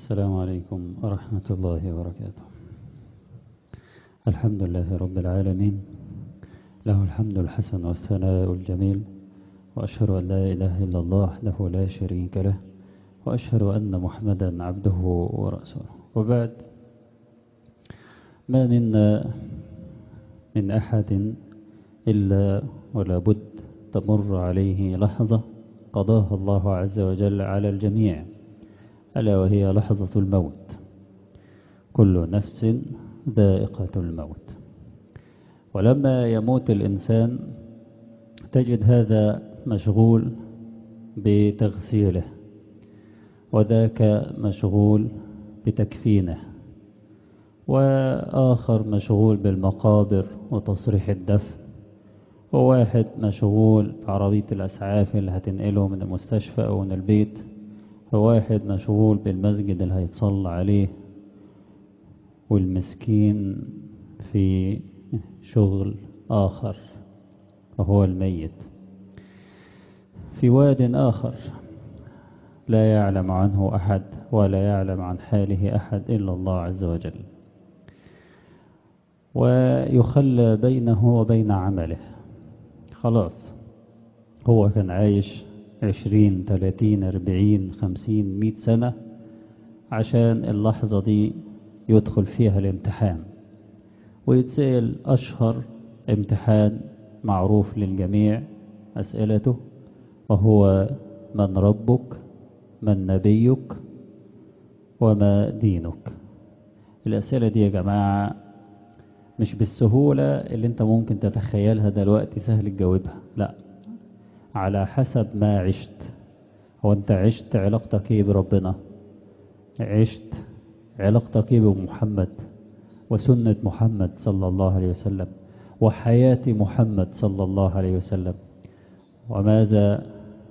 السلام عليكم ورحمة الله وبركاته الحمد لله رب العالمين له الحمد الحسن والثناء الجميل وأشهد أن لا إله إلا الله وحده لا شريك له وأشهد أن محمدا عبده ورسوله وبعد ما منا من أحد إلا ولا بد تمر عليه لحظة قضاها الله عز وجل على الجميع ألا وهي لحظة الموت كل نفس ذائقة الموت ولما يموت الإنسان تجد هذا مشغول بتغسيله وذاك مشغول بتكفينه وآخر مشغول بالمقابر وتصريح الدفن وواحد مشغول بعربية الأسعاف اللي هتنقله من المستشفى أو من البيت وواحد مشغول بالمسجد اللي هيتصلى عليه والمسكين في شغل آخر وهو الميت في واد آخر لا يعلم عنه أحد ولا يعلم عن حاله أحد إلا الله عز وجل ويخلى بينه وبين عمله خلاص هو كان عايش عشرين تلاتين أربعين خمسين مئة سنة عشان اللحظة دي يدخل فيها الامتحان ويتسأل أشهر امتحان معروف للجميع أسئلته وهو من ربك من نبيك وما دينك الأسئلة دي يا جماعة مش بالسهولة اللي انت ممكن تتخيلها دلوقتي سهل تجاوبها لا على حسب ما عشت هو انت عشت علاقتك ايه بربنا عشت علاقتك ايه بمحمد وسنة محمد صلى الله عليه وسلم وحياة محمد صلى الله عليه وسلم وماذا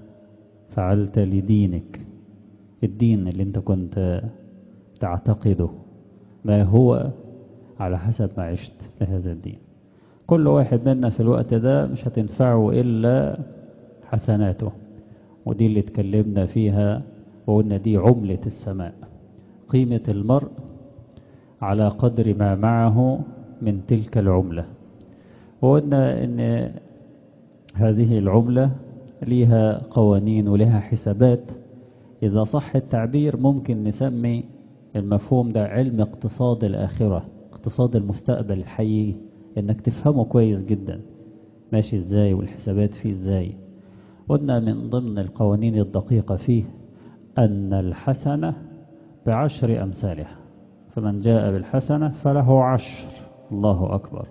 فعلت لدينك الدين اللي انت كنت تعتقده ما هو على حسب ما عشت لهذا الدين كل واحد منا في الوقت ده مش هتنفعه إلا حسناته ودي اللي اتكلمنا فيها وقلنا دي عملة السماء قيمة المرء على قدر ما معه من تلك العملة وقلنا ان هذه العملة ليها قوانين ولها حسابات إذا صح التعبير ممكن نسمي المفهوم ده علم اقتصاد الآخرة اقتصاد المستقبل الحقيقي انك تفهمه كويس جدا ماشي ازاي والحسابات فيه ازاي قلنا من ضمن القوانين الدقيقة فيه أن الحسنة بعشر أمثالها فمن جاء بالحسنة فله عشر الله أكبر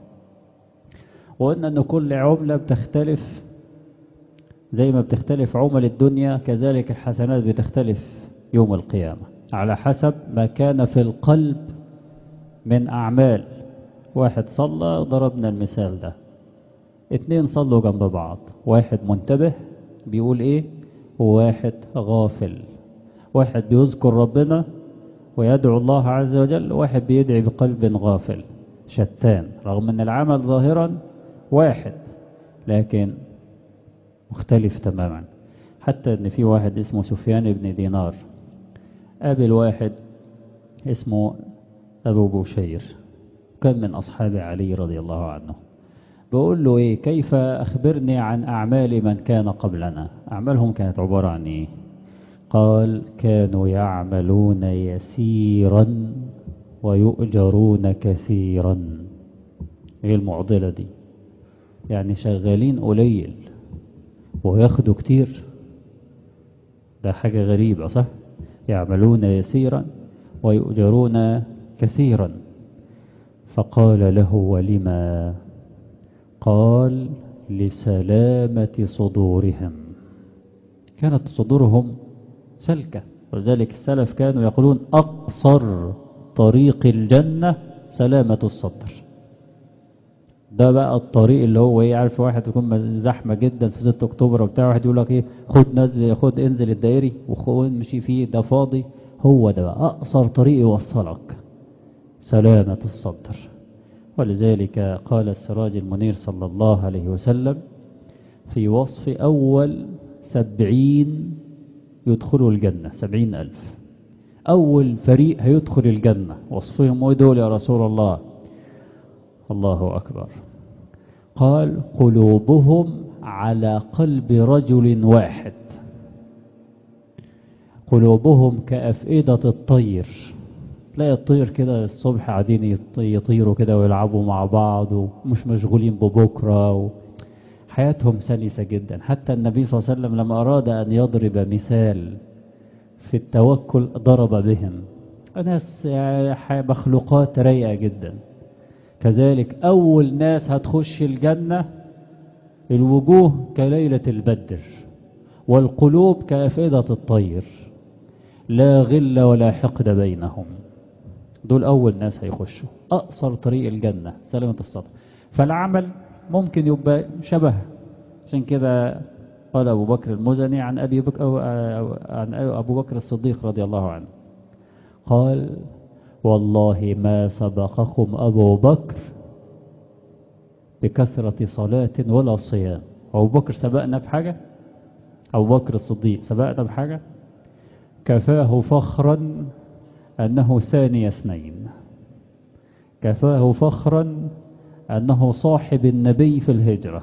وقلنا أن كل عملة بتختلف زي ما بتختلف عمل الدنيا كذلك الحسنات بتختلف يوم القيامة على حسب ما كان في القلب من أعمال واحد صلى ضربنا المثال ده اتنين صلوا جنب بعض واحد منتبه بيقول ايه وواحد غافل واحد بيذكر ربنا ويدعو الله عز وجل واحد بيدعي بقلب غافل شتان رغم ان العمل ظاهرا واحد لكن مختلف تماما حتى ان في واحد اسمه سفيان بن دينار قابل واحد اسمه أبو بوشير كان من أصحاب علي رضي الله عنه بقول له إيه كيف أخبرني عن أعمال من كان قبلنا أعمالهم كانت عبارة عن إيه قال كانوا يعملون يسيرا ويؤجرون كثيرا إيه المعضلة دي يعني شغالين قليل وياخدوا كتير ده حاجة غريبة صح يعملون يسيرا ويؤجرون كثيرا فقال له ولما قال لسلامة صدورهم كانت صدورهم سلكة ولذلك السلف كانوا يقولون أقصر طريق الجنة سلامة الصدر ده بقى الطريق اللي هو ايه عارف واحد يكون زحمة جدا في 6 اكتوبر وبتاع واحد يقول لك ايه خد نزل خد انزل الدائري وخد مشي فيه ده فاضي هو ده بقى اقصر طريق يوصلك سلامة الصدر ولذلك قال السراج المنير صلى الله عليه وسلم في وصف أول سبعين يدخلوا الجنة سبعين ألف أول فريق هيدخل الجنة وصفهم ايه دول يا رسول الله الله أكبر قال قلوبهم على قلب رجل واحد قلوبهم كأفئدة الطير تلاقي الطير كده الصبح قاعدين يطيروا كده ويلعبوا مع بعض ومش مشغولين ببكرة و... حياتهم سلسة جدا حتى النبي صلى الله عليه وسلم لما أراد أن يضرب مثال في التوكل ضرب بهم ناس مخلوقات رايقة جدا كذلك أول ناس هتخش الجنة الوجوه كليلة البدر والقلوب كأفئدة الطير لا غل ولا حقد بينهم دول أول ناس هيخشوا أقصر طريق الجنة سلامة الصدر فالعمل ممكن يبقى شبه عشان كده قال أبو بكر المزني عن أبي بكر أو عن أبو بكر الصديق رضي الله عنه قال والله ما سبقكم أبو بكر بكثرة صلاة ولا صيام أبو بكر سبقنا بحاجة أبو بكر الصديق سبقنا بحاجة كفاه فخرا أنه ثاني اثنين كفاه فخرا أنه صاحب النبي في الهجرة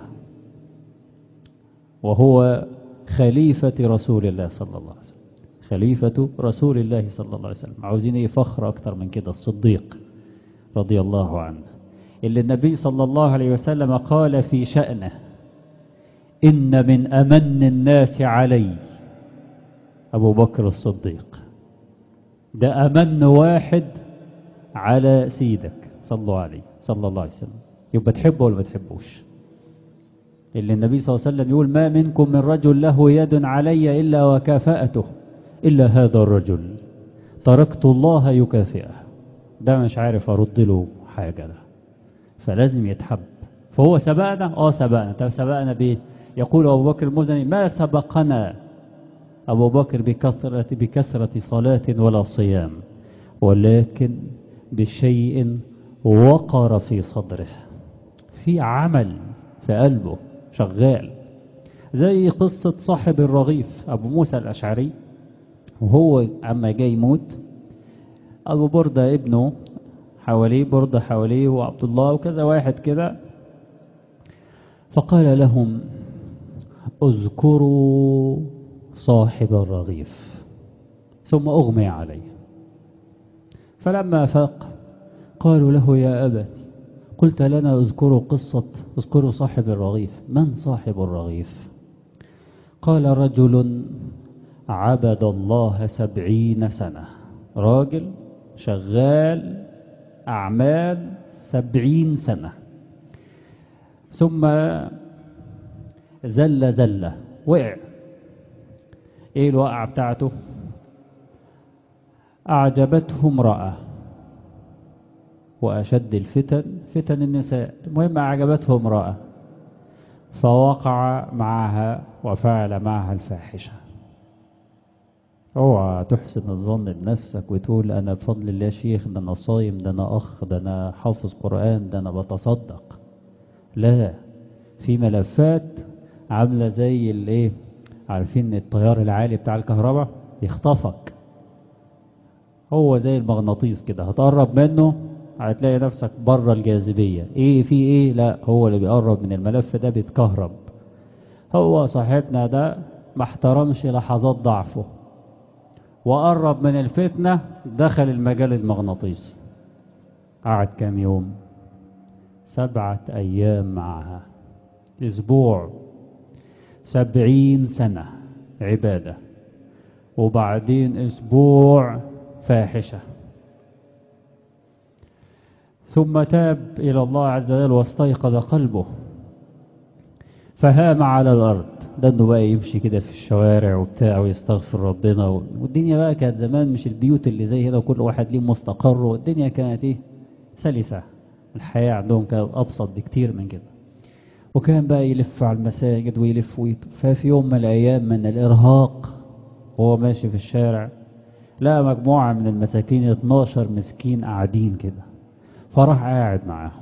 وهو خليفة رسول الله صلى الله عليه وسلم خليفة رسول الله صلى الله عليه وسلم عاوزين ايه فخر أكتر من كده الصديق رضي الله عنه اللي النبي صلى الله عليه وسلم قال في شأنه إن من أمن الناس علي أبو بكر الصديق ده أمن واحد على سيدك صلى عليه صلى الله عليه وسلم يبقى تحبه ولا ما تحبوش اللي النبي صلى الله عليه وسلم يقول ما منكم من رجل له يد علي إلا وكافأته إلا هذا الرجل تركت الله يكافئه ده مش عارف أرد له حاجة ده فلازم يتحب فهو سبقنا اه سبقنا طب سبقنا بيه يقول أبو بكر المزني ما سبقنا أبو بكر بكثرة, بكثرة صلاة ولا صيام ولكن بشيء وقر في صدره في عمل في قلبه شغال زي قصة صاحب الرغيف أبو موسى الأشعري وهو عما جاي يموت أبو بردة ابنه حواليه بردة حواليه وعبد الله وكذا واحد كده فقال لهم اذكروا صاحب الرغيف ثم أغمي عليه فلما فاق قالوا له يا أبت قلت لنا اذكروا قصة اذكروا صاحب الرغيف من صاحب الرغيف قال رجل عبد الله سبعين سنة راجل شغال أعمال سبعين سنة ثم زل زلة وقع ايه الوقعة بتاعته أعجبته امرأة وأشد الفتن فتن النساء المهم أعجبته امرأة فوقع معها وفعل معها الفاحشة اوعى تحسن الظن بنفسك وتقول أنا بفضل الله شيخ ده أنا صايم ده أنا أخ ده أنا حافظ قرآن ده أنا بتصدق لا في ملفات عاملة زي الايه عارفين التيار العالي بتاع الكهرباء يخطفك هو زي المغناطيس كده هتقرب منه هتلاقي نفسك بره الجاذبية ايه في ايه لا هو اللي بيقرب من الملف ده بيتكهرب هو صاحبنا ده ما احترمش لحظات ضعفه وقرب من الفتنة دخل المجال المغناطيسي قعد كام يوم سبعة ايام معها اسبوع سبعين سنة عبادة وبعدين اسبوع فاحشة ثم تاب إلى الله عز وجل واستيقظ قلبه فهام على الأرض ده انه بقى يمشي كده في الشوارع وبتاع ويستغفر ربنا والدنيا بقى كانت زمان مش البيوت اللي زي هنا وكل واحد ليه مستقر والدنيا كانت ايه سلسة الحياة عندهم كانت أبسط بكتير من كده وكان بقى يلف على المساجد ويلف ويطف ففي يوم من الأيام من الإرهاق وهو ماشي في الشارع لقى مجموعة من المساكين 12 مسكين قاعدين كده فراح قاعد معاهم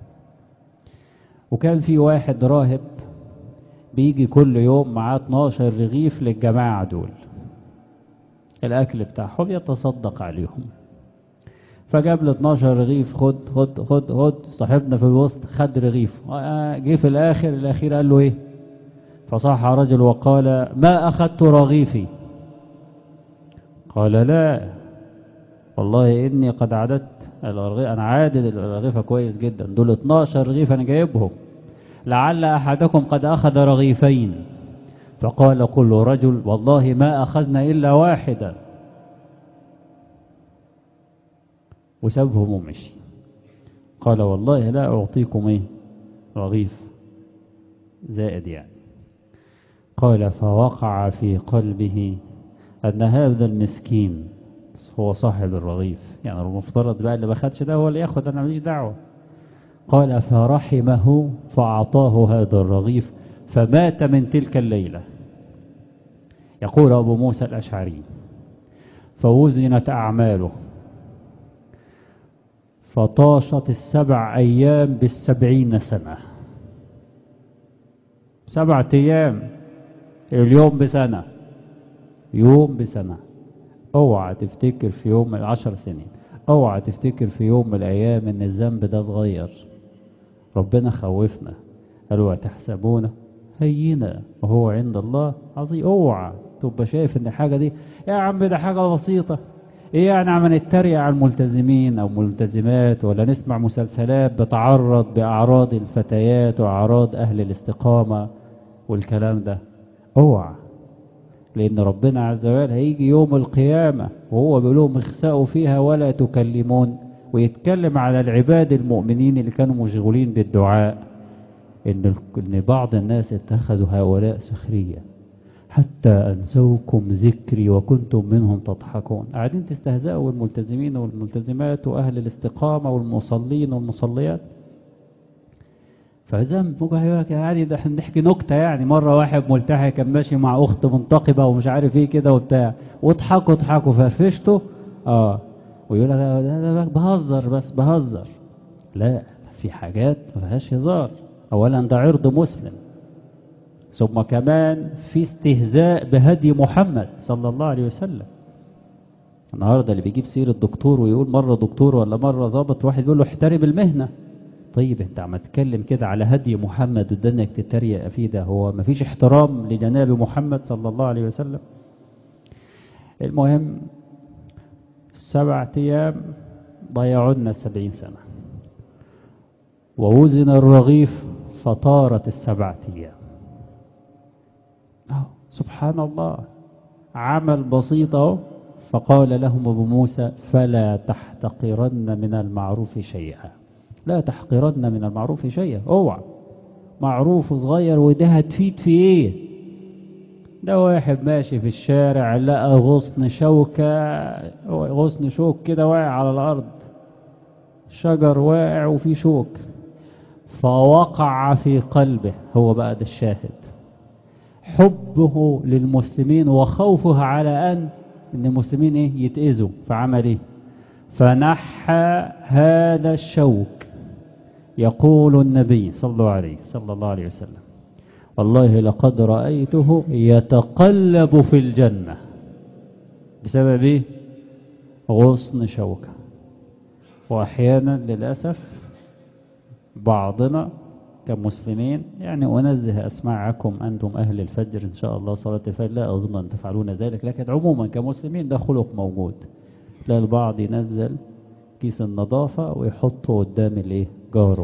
وكان في واحد راهب بيجي كل يوم معاه 12 رغيف للجماعة دول الأكل بتاعهم يتصدق عليهم فجاب له 12 رغيف خد خد خد خد صاحبنا في الوسط خد رغيف جه في الآخر الأخير قال له إيه فصح رجل وقال ما أخذت رغيفي قال لا والله إني قد عددت الرغيف أنا عادد الرغيفة كويس جدا دول 12 رغيف أنا جايبهم لعل أحدكم قد أخذ رغيفين فقال كل رجل والله ما أخذنا إلا واحدا وسابهم ومشي قال والله لا أعطيكم إيه رغيف زائد يعني قال فوقع في قلبه أن هذا المسكين هو صاحب الرغيف يعني المفترض بقى اللي ما خدش ده هو اللي ياخد أنا ماليش دعوة قال فرحمه فأعطاه هذا الرغيف فمات من تلك الليلة يقول أبو موسى الأشعري فوزنت أعماله فطاشت السبع أيام بالسبعين سنة سبعة أيام اليوم بسنة يوم بسنة اوعى تفتكر في يوم من عشر سنين اوعى تفتكر في يوم من الأيام ان الذنب ده صغير ربنا خوفنا قالوا تحسبونه هينة وهو عند الله عظيم اوعى تبقى شايف ان الحاجة دي يا عم ده حاجة بسيطة ايه يعني عم نتريق على الملتزمين او ملتزمات ولا نسمع مسلسلات بتعرض باعراض الفتيات واعراض اهل الاستقامة والكلام ده اوعى لان ربنا عز وجل هيجي يوم القيامة وهو بيقول لهم اخسأوا فيها ولا تكلمون ويتكلم على العباد المؤمنين اللي كانوا مشغولين بالدعاء ان ان بعض الناس اتخذوا هؤلاء سخريا حتى أنسوكم ذكري وكنتم منهم تضحكون قاعدين تستهزئوا الملتزمين والملتزمات وأهل الاستقامة والمصلين والمصليات فذنب ممكن يعني ده احنا بنحكي نكتة يعني مرة واحد ملتحي كان ماشي مع أخت منتقبة ومش عارف ايه كده وبتاع واضحكوا اضحكوا فرفشته اه ويقول لك بهزر بس بهزر لا في حاجات ما فيهاش هزار أولا ده عرض مسلم ثم كمان في استهزاء بهدي محمد صلى الله عليه وسلم النهاردة اللي بيجيب سيرة دكتور ويقول مرة دكتور ولا مرة ظابط واحد يقول له احترم المهنة طيب انت عم تتكلم كده على هدي محمد وده انك تتريق فيه ده هو ما فيش احترام لجناب محمد صلى الله عليه وسلم المهم سبعة ايام ضيعونا السبعين سنة ووزن الرغيف فطارت السبعة ايام سبحان الله عمل بسيط اهو فقال لهم ابو موسى فلا تحتقرن من المعروف شيئا لا تحقرن من المعروف شيئا اوعى معروف صغير وده هتفيد في ايه ده واحد ماشي في الشارع لقى غصن شوكة غصن شوك كده واقع على الارض شجر واقع وفيه شوك فوقع في قلبه هو بقى ده الشاهد حبه للمسلمين وخوفه على أن ان المسلمين ايه يتأذوا فعمل ايه فنحى هذا الشوك يقول النبي صلى الله عليه صلى الله عليه وسلم والله لقد رأيته يتقلب في الجنة بسبب ايه غصن شوكة واحيانا للأسف بعضنا كمسلمين يعني أنزه أسماعكم أنتم أهل الفجر إن شاء الله صلاة الفجر لا أظن أن تفعلون ذلك لكن عموما كمسلمين ده خلق موجود لا البعض ينزل كيس النظافة ويحطه قدام الايه جاره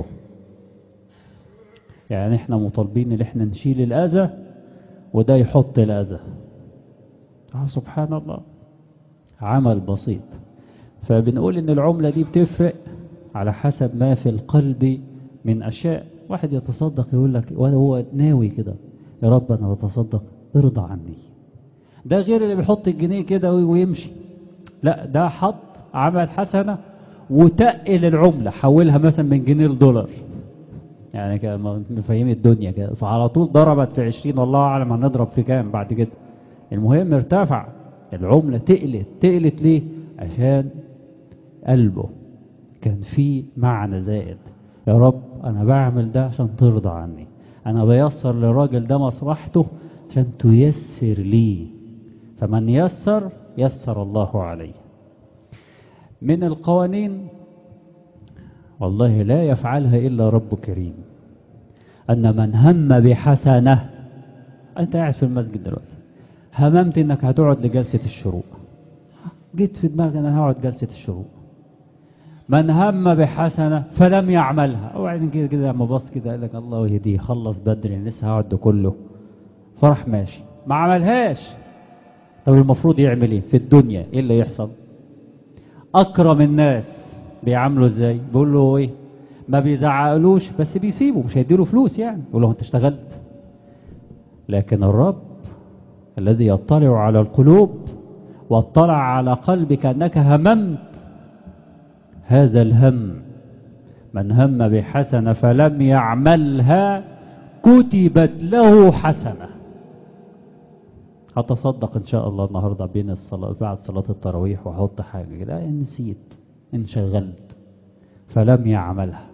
يعني احنا مطالبين ان احنا نشيل الأذى وده يحط الأذى آه سبحان الله عمل بسيط فبنقول ان العملة دي بتفرق على حسب ما في القلب من أشياء واحد يتصدق يقول لك ولا هو ناوي كده يا رب أنا بتصدق ارضى عني ده غير اللي بيحط الجنيه كده ويمشي لا ده حط عمل حسنة وتقل العملة حولها مثلا من جنيه لدولار يعني كده مفاهيم الدنيا كده فعلى طول ضربت في عشرين والله أعلم هنضرب في كام بعد كده المهم ارتفع العملة تقلت تقلت ليه عشان قلبه كان في معنى زائد يا رب أنا بعمل ده عشان ترضى عني أنا بيسر للراجل ده مصلحته عشان تيسر لي فمن يسر يسر الله عليه من القوانين والله لا يفعلها إلا رب كريم أن من هم بحسنة أنت قاعد في المسجد دلوقتي هممت أنك هتقعد لجلسة الشروق جيت في دماغي أنا هقعد جلسة الشروق من هم بحسنة فلم يعملها وبعدين كده كده لما بص كده قال لك الله يهديه خلص بدري لسه هقعد ده كله فرح ماشي ما عملهاش طب المفروض يعمل ايه في الدنيا ايه اللي يحصل اكرم الناس بيعاملوا ازاي بيقول له ايه ما بيزعقلوش بس بيسيبه مش هيديله فلوس يعني يقول له انت اشتغلت لكن الرب الذي يطلع على القلوب واطلع على قلبك انك هممت هذا الهم من هم بحسنة فلم يعملها كتبت له حسنة هتصدق ان شاء الله النهاردة بين الصلاة بعد صلاة التراويح وحط حاجة كده نسيت انشغلت فلم يعملها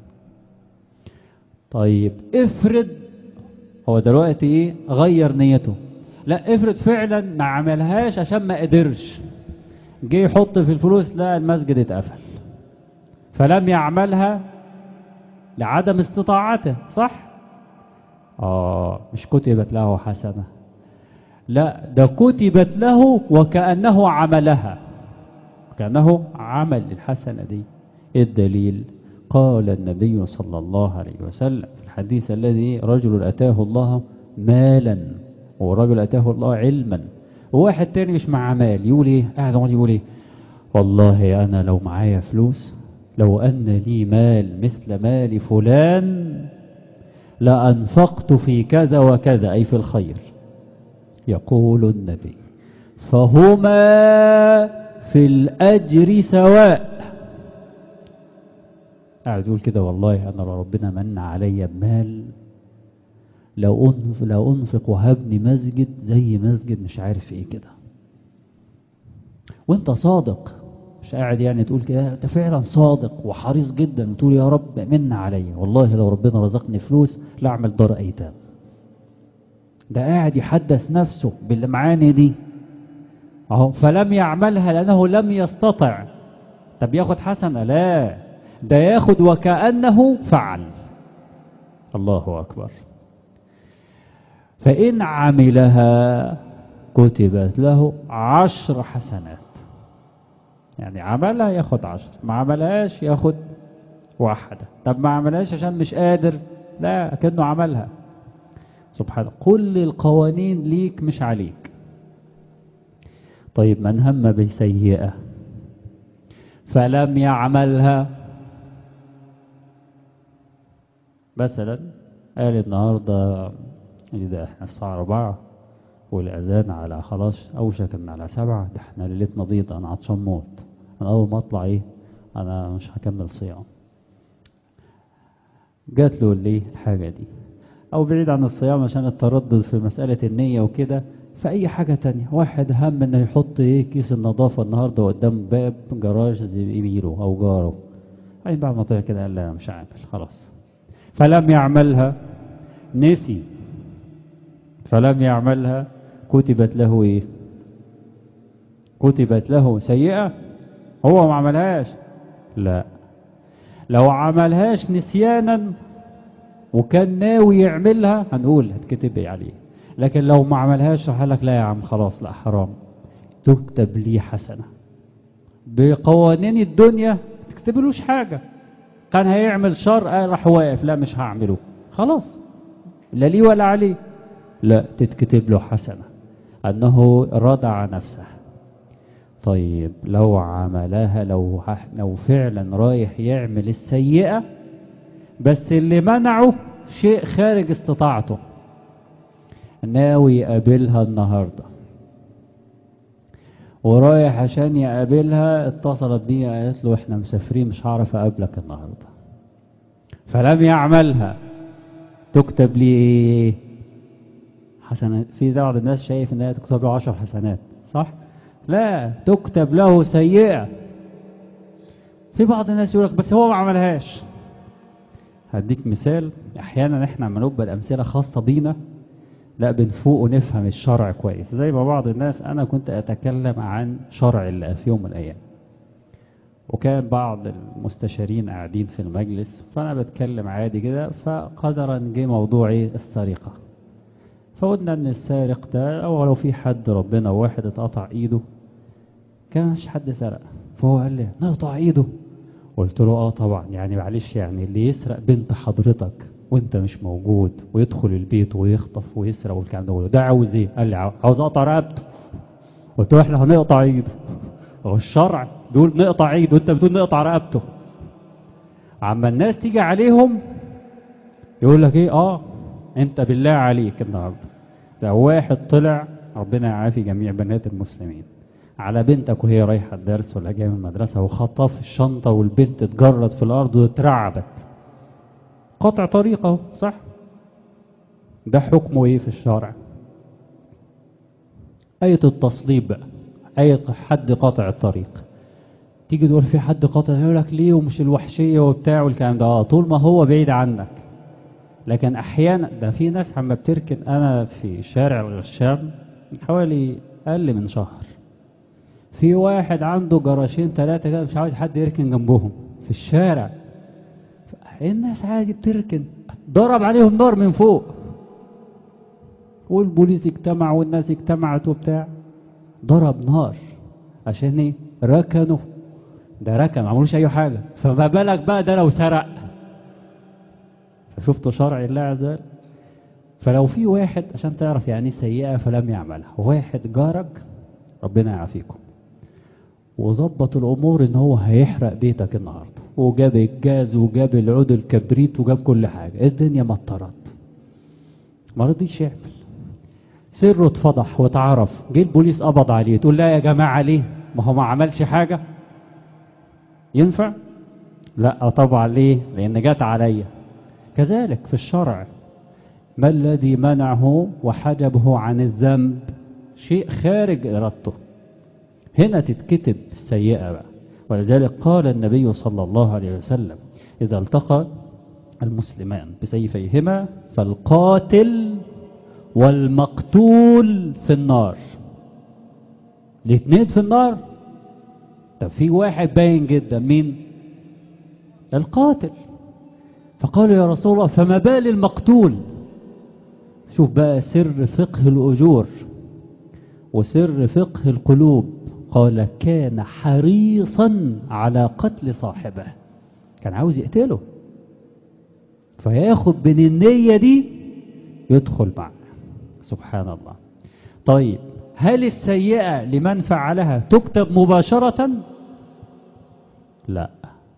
طيب افرض هو دلوقتي ايه غير نيته لا افرض فعلا ما عملهاش عشان ما قدرش جه يحط في الفلوس لا المسجد اتقفل فلم يعملها لعدم استطاعته صح اه مش كتبت له حسنة لا ده كتبت له وكأنه عملها كأنه عمل الحسنة دي الدليل قال النبي صلى الله عليه وسلم في الحديث الذي رجل أتاه الله مالا ورجل أتاه الله علما وواحد تاني مش مع مال يقول ايه قاعد عمال يقول ايه والله انا لو معايا فلوس لو ان لي مال مثل مال فلان لانفقت في كذا وكذا اي في الخير يقول النبي فهما في الاجر سواء قاعد يقول كده والله انا لو ربنا من عليا بمال لو أنفق, لو أنفق وهبني مسجد زي مسجد مش عارف ايه كده وانت صادق مش قاعد يعني تقول كده انت فعلا صادق وحريص جدا وتقول يا رب من عليا والله لو ربنا رزقني فلوس لا اعمل دار ايتام ده قاعد يحدث نفسه بالمعاني دي اهو فلم يعملها لانه لم يستطع طب ياخد حسنه لا ده ياخد وكانه فعل الله اكبر فإن عملها كتبت له عشر حسنات يعني عملها ياخد عشر ما عملهاش ياخد واحدة طب ما عملهاش عشان مش قادر لا كأنه عملها سبحان كل القوانين ليك مش عليك طيب من هم بسيئة فلم يعملها مثلا قال النهارده ده احنا الساعة أربعة والأذان على خلاص أوشك إن على سبعة ده احنا ليلتنا بيض أنا عطشان موت أنا أول ما أطلع إيه أنا مش هكمل صيام جات له ليه الحاجة دي أو بعيد عن الصيام عشان التردد في مسألة النية وكده فأي حاجة تانية واحد هم إنه يحط إيه كيس النظافة النهاردة قدام باب جراج زميله أو جاره أي بعد ما طلع كده قال لا مش عامل خلاص فلم يعملها نسي فلم يعملها كتبت له ايه كتبت له سيئة هو ما عملهاش لا لو عملهاش نسيانا وكان ناوي يعملها هنقول هتكتب ايه عليه لكن لو ما عملهاش راح لك لا يا عم خلاص لا حرام تكتب لي حسنة بقوانين الدنيا تكتبلوش حاجة كان هيعمل شر راح واقف لا مش هعمله خلاص لا لي ولا عليه لا تتكتب له حسنة أنه ردع نفسه طيب لو عملها لو لو فعلا رايح يعمل السيئة بس اللي منعه شيء خارج استطاعته ناوي يقابلها النهاردة ورايح عشان يقابلها اتصلت بيه قالت له احنا مسافرين مش هعرف اقابلك النهاردة فلم يعملها تكتب لي ايه حسنات في بعض الناس شايف انها تكتب له عشر حسنات صح لا تكتب له سيئة في بعض الناس يقول لك بس هو ما عملهاش هديك مثال احيانا احنا لما نقبل امثله خاصه بينا لا بنفوق ونفهم الشرع كويس زي ما بعض الناس انا كنت اتكلم عن شرع الله في يوم من الايام وكان بعض المستشارين قاعدين في المجلس فانا بتكلم عادي كده فقدرا جه موضوعي السرقة فقلنا ان السارق ده او لو في حد ربنا واحد اتقطع ايده كانش حد سرق فهو قال لي نقطع ايده قلت له اه طبعا يعني معلش يعني اللي يسرق بنت حضرتك وانت مش موجود ويدخل البيت ويخطف ويسرق والكلام ده كله ده عاوز ايه قال لي عاوز اقطع رقبته قلت له احنا هنقطع ايده هو الشرع بيقول نقطع ايده وانت بتقول نقطع رقبته عما الناس تيجي عليهم يقول لك ايه اه انت بالله عليك النهارده ده واحد طلع ربنا يعافي جميع بنات المسلمين على بنتك وهي رايحه الدرس ولا جايه من المدرسه وخطف الشنطه والبنت اتجرت في الارض واترعبت قطع طريقه صح ده حكمه ايه في الشرع آية التصليب بقى آية حد قاطع الطريق تيجي تقول في حد قاطع يقول لك ليه ومش الوحشية وبتاع والكلام ده اه طول ما هو بعيد عنك لكن احيانا ده في ناس عم بتركن انا في شارع الغشام من حوالي اقل من شهر في واحد عنده جراشين ثلاثة كده مش عاوز حد يركن جنبهم في الشارع الناس عادي بتركن ضرب عليهم نار من فوق والبوليس اجتمع والناس اجتمعت وبتاع ضرب نار عشان ايه ركنوا ده ركن ما عملوش اي حاجة فما بالك بقى ده لو سرق فشفتوا شرع الله عز وجل فلو في واحد عشان تعرف يعني سيئة فلم يعملها واحد جارك ربنا يعافيكم وظبط الامور ان هو هيحرق بيتك النهارده وجاب الجاز وجاب العود الكبريت وجاب كل حاجة الدنيا مطرت ما رضيش يعمل سره اتفضح واتعرف جه البوليس قبض عليه تقول لا يا جماعة ليه ما هو ما عملش حاجة ينفع لا طبعا ليه لان جت عليا كذلك في الشرع ما الذي منعه وحجبه عن الذنب شيء خارج ارادته هنا تتكتب السيئة بقى ولذلك قال النبي صلى الله عليه وسلم إذا التقى المسلمان بسيفيهما فالقاتل والمقتول في النار الاثنين في النار طب في واحد باين جدا مين القاتل فقالوا يا رسول الله فما بال المقتول شوف بقى سر فقه الأجور وسر فقه القلوب قال كان حريصا على قتل صاحبه كان عاوز يقتله فياخد من النية دي يدخل معه سبحان الله طيب هل السيئة لمن فعلها تكتب مباشرة لا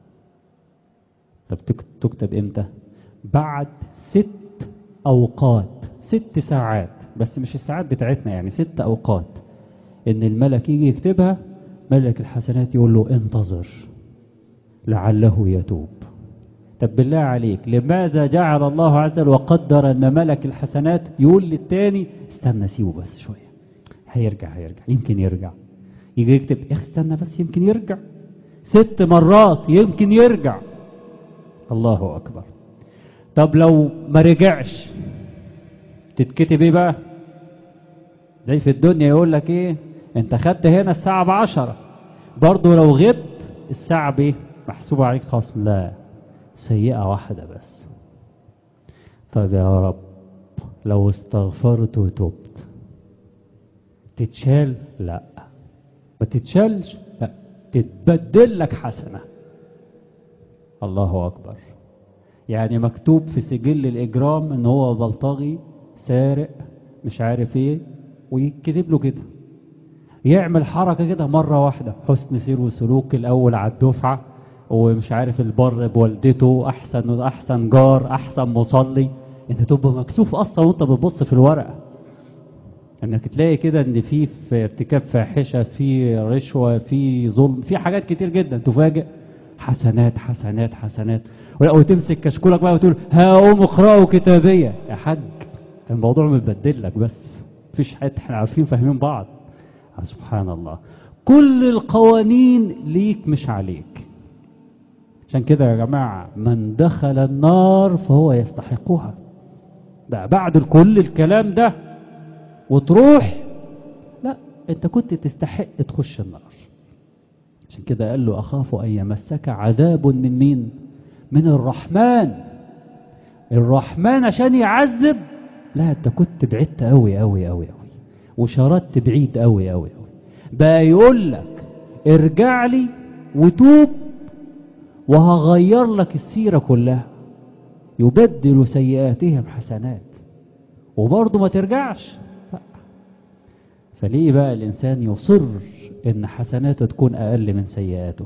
طب تكتب امتى بعد ست اوقات ست ساعات بس مش الساعات بتاعتنا يعني ست اوقات ان الملك يجي يكتبها ملك الحسنات يقول له انتظر لعله يتوب طب بالله عليك لماذا جعل الله عز وجل وقدر ان ملك الحسنات يقول للتاني استنى سيبه بس شوية هيرجع هيرجع يمكن يرجع يجي يكتب استنى بس يمكن يرجع ست مرات يمكن يرجع الله اكبر طب لو ما رجعش تتكتب ايه بقى زي في الدنيا يقول لك ايه انت خدت هنا الساعة بعشرة برضو لو غبت الساعة بايه محسوبة عليك خصم لا سيئة واحدة بس طيب يا رب لو استغفرت وتبت تتشال لا ما تتشالش لا تتبدل لك حسنة الله أكبر يعني مكتوب في سجل الإجرام ان هو بلطجي سارق مش عارف ايه ويكتب له كده يعمل حركة كده مرة واحدة حسن سير وسلوك الأول على الدفعة ومش عارف البر بوالدته أحسن أحسن جار أحسن مصلي أنت تبقى مكسوف أصلا وأنت بتبص في الورقة انك تلاقي كده ان في في ارتكاب فاحشه في رشوه في ظلم في حاجات كتير جدا تفاجئ حسنات حسنات حسنات وتمسك كشكولك بقى وتقول هقوم اقرأوا كتابيه يا حاج الموضوع متبدل لك بس مفيش حد احنا عارفين فاهمين بعض سبحان الله كل القوانين ليك مش عليك عشان كده يا جماعة من دخل النار فهو يستحقها بقى بعد كل الكلام ده وتروح لا انت كنت تستحق تخش النار عشان كده قال له أخاف أن يمسك عذاب من مين من الرحمن الرحمن عشان يعذب لا انت كنت بعدت قوي قوي قوي قوي وشردت بعيد قوي قوي قوي بقى يقول لك ارجع لي وتوب وهغير لك السيرة كلها يبدل سيئاتهم حسنات وبرضه ما ترجعش فليه بقى الإنسان يصر إن حسناته تكون أقل من سيئاته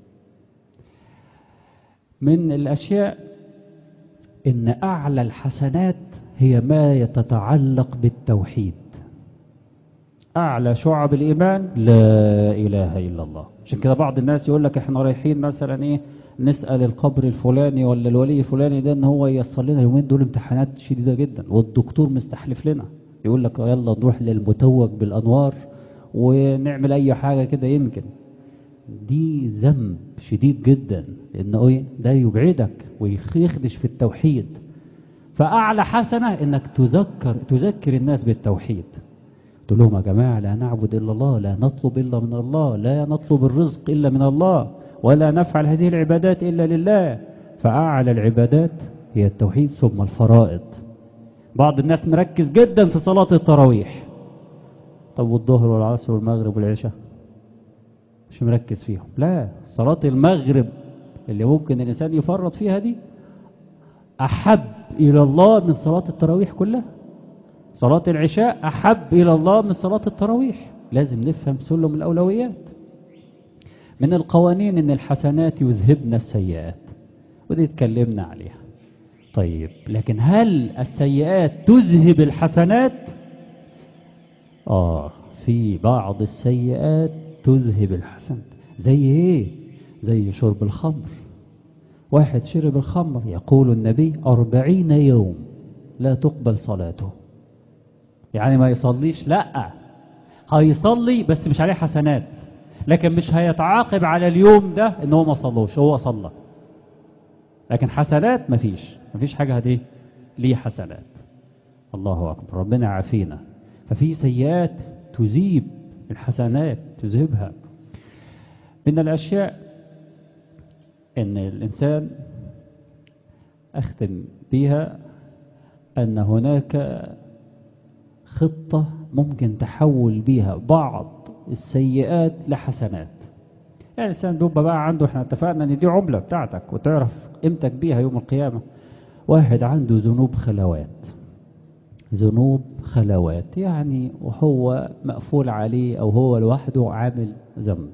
من الأشياء إن أعلى الحسنات هي ما يتتعلق بالتوحيد أعلى شعب الإيمان لا إله إلا الله عشان كده بعض الناس يقول لك إحنا رايحين مثلا إيه نسأل القبر الفلاني ولا الولي الفلاني ده إن هو ييسر لنا اليومين دول امتحانات شديدة جدا والدكتور مستحلف لنا يقول لك يلا نروح للمتوج بالأنوار ونعمل أي حاجة كده يمكن دي ذنب شديد جدا لأنه إيه ده يبعدك ويخدش في التوحيد فأعلى حسنة إنك تذكر تذكر الناس بالتوحيد تقول لهم يا جماعة لا نعبد إلا الله لا نطلب إلا من الله لا نطلب الرزق إلا من الله ولا نفعل هذه العبادات إلا لله فأعلى العبادات هي التوحيد ثم الفرائض بعض الناس مركز جدا في صلاة التراويح طب والظهر والعصر والمغرب والعشاء مش مركز فيهم لا صلاة المغرب اللي ممكن الإنسان يفرط فيها دي أحب إلى الله من صلاة التراويح كلها صلاة العشاء أحب إلى الله من صلاة التراويح لازم نفهم سلم الأولويات من القوانين أن الحسنات يذهبن السيئات ودي اتكلمنا عليها طيب لكن هل السيئات تذهب الحسنات آه في بعض السيئات تذهب الحسنات زي ايه زي شرب الخمر واحد شرب الخمر يقول النبي أربعين يوم لا تقبل صلاته يعني ما يصليش لا هيصلي بس مش عليه حسنات لكن مش هيتعاقب على اليوم ده ان هو ما صلوش هو صلى لكن حسنات مفيش مفيش حاجة هدي ليه حسنات الله أكبر ربنا يعافينا ففي سيئات تذيب الحسنات تذهبها من الأشياء ان الإنسان أختم بها أن هناك خطة ممكن تحول بيها بعض السيئات لحسنات يعني الإنسان بيبقى بقى عنده احنا اتفقنا ان دي عملة بتاعتك وتعرف قيمتك بيها يوم القيامة واحد عنده ذنوب خلوات ذنوب خلوات يعني وهو مقفول عليه أو هو لوحده عامل ذنب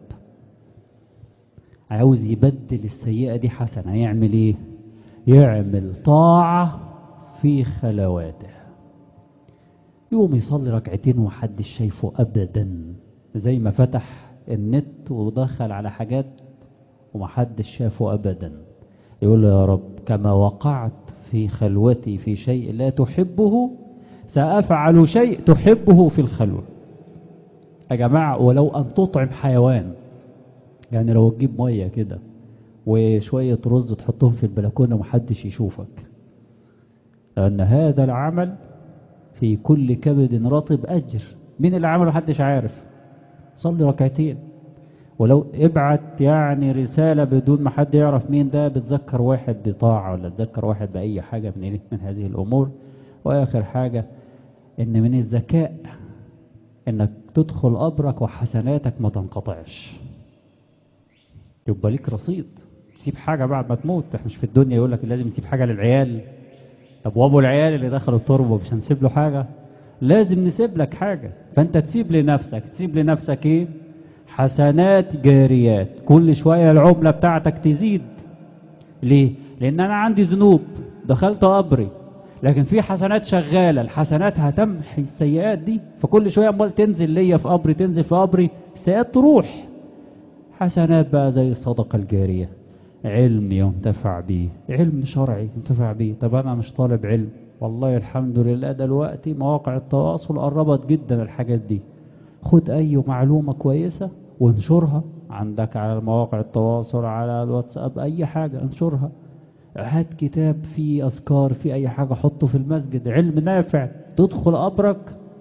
عاوز يبدل السيئة دي حسنة يعمل ايه يعمل طاعة في خلواته يقوم يصلي ركعتين ومحدش شايفه أبدا زي ما فتح النت ودخل على حاجات ومحدش شافه أبدا يقول له يا رب كما وقعت في خلوتي في شيء لا تحبه سأفعل شيء تحبه في الخلوة يا جماعة ولو أن تطعم حيوان يعني لو تجيب مية كده وشوية رز تحطهم في البلكونة ومحدش يشوفك لأن هذا العمل في كل كبد رطب أجر مين اللي عمله محدش عارف صلي ركعتين ولو ابعت يعني رسالة بدون ما حد يعرف مين ده بتذكر واحد بطاعة ولا تذكر واحد بأي حاجة من من هذه الأمور وآخر حاجة إن من الذكاء إنك تدخل قبرك وحسناتك ما تنقطعش يبقى ليك رصيد تسيب حاجة بعد ما تموت احنا مش في الدنيا يقول لك لازم تسيب حاجة للعيال طب وابو العيال اللي دخلوا التربة مش هنسيب له حاجة لازم نسيب لك حاجة فانت تسيب لنفسك تسيب لنفسك ايه حسنات جاريات كل شوية العملة بتاعتك تزيد ليه لان انا عندي ذنوب دخلت قبري لكن في حسنات شغالة الحسنات هتمحي السيئات دي فكل شوية امال تنزل ليا في قبري تنزل في قبري السيئات تروح حسنات بقى زي الصدقة الجارية علم ينتفع به علم شرعي ينتفع به طب انا مش طالب علم والله الحمد لله دلوقتي مواقع التواصل قربت جدا الحاجات دي خد اي معلومة كويسة وانشرها عندك على مواقع التواصل على الواتساب اي حاجة انشرها هات كتاب فيه اذكار فيه اي حاجة حطه في المسجد علم نافع تدخل قبرك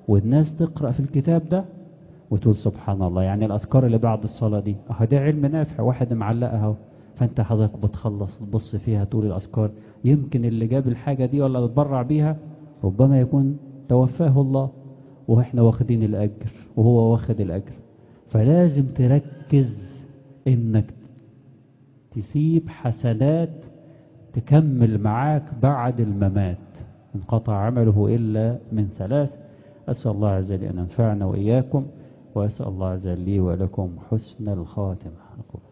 والناس تقرأ في الكتاب ده وتقول سبحان الله يعني الأذكار اللي بعد الصلاة دي أهو ده علم نافع واحد معلقها اهو فأنت حضرتك بتخلص تبص فيها تقول الأذكار يمكن اللي جاب الحاجة دي ولا اتبرع بيها ربما يكون توفاه الله وإحنا واخدين الأجر وهو واخد الأجر فلازم تركز إنك تسيب حسنات تكمل معاك بعد الممات انقطع عمله إلا من ثلاث أسأل الله عز وجل أن ينفعنا وإياكم وأسأل الله عز وجل لي ولكم حسن الخاتمة